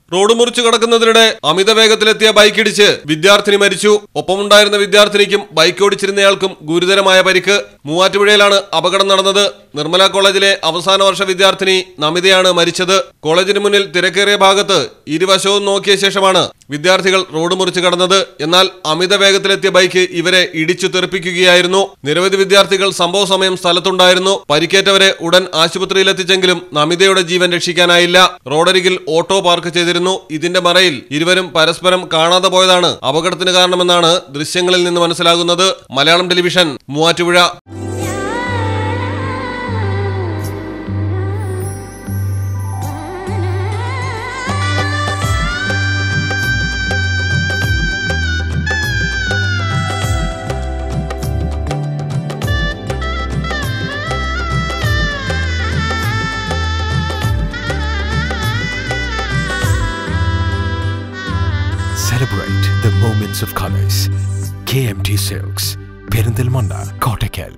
Road മുറിച്ചു കടക്കുന്നതിനിടെ അമിത വേഗത്തിലെത്തിയ ബൈക്കിടിച്ച് വിദ്യാർത്ഥിനി മരിച്ചു ഒപ്പമുണ്ടായിരുന്ന വിദ്യാർത്ഥിനിക്കും ബൈക്ക് ഓടിച്ചിരുന്നയാൾക്കും ഗുരുതരമായ പരിക്ക് മൂവാറ്റുപുഴയിലാണ് അപകടം നടന്നത് നിർമ്മല കോളേജിലെ അവസാന വർഷ വിദ്യാർത്ഥിനി നമിതയാണ് മരിച്ചത് കോളേജിന് മുന്നിൽ തിരക്കേറിയ ഭാഗത്ത് ഇരുവശവും നോക്കിയ ശേഷമാണ് വിദ്യാർത്ഥികൾ റോഡ് മുറിച്ചു കടന്നത് എന്നാൽ അമിത വേഗത്തിലെത്തിയ ബൈക്ക് ഇവരെ ഇടിച്ചു തെറിപ്പിക്കുകയായിരുന്നു നിരവധി വിദ്യാർത്ഥികൾ സംഭവ സമയം സ്ഥലത്തുണ്ടായിരുന്നു പരിക്കേറ്റവരെ ഉടൻ ആശുപത്രിയിലെത്തിച്ചെങ്കിലും നമിതയുടെ ജീവൻ രക്ഷിക്കാനായില്ല റോഡരികിൽ ഓട്ടോ പാർക്ക് ചെയ്തിരുന്നു ഇതിന്റെ മറയിൽ ഇരുവരും പരസ്പരം കാണാതെ പോയതാണ് അപകടത്തിന് കാരണമെന്നാണ് ദൃശ്യങ്ങളിൽ നിന്ന് മനസ്സിലാകുന്നത് Malayalam television Muvattupuzha Celebrate the moments of colors. KMT Silks, Perindalmanda, Kottakkal.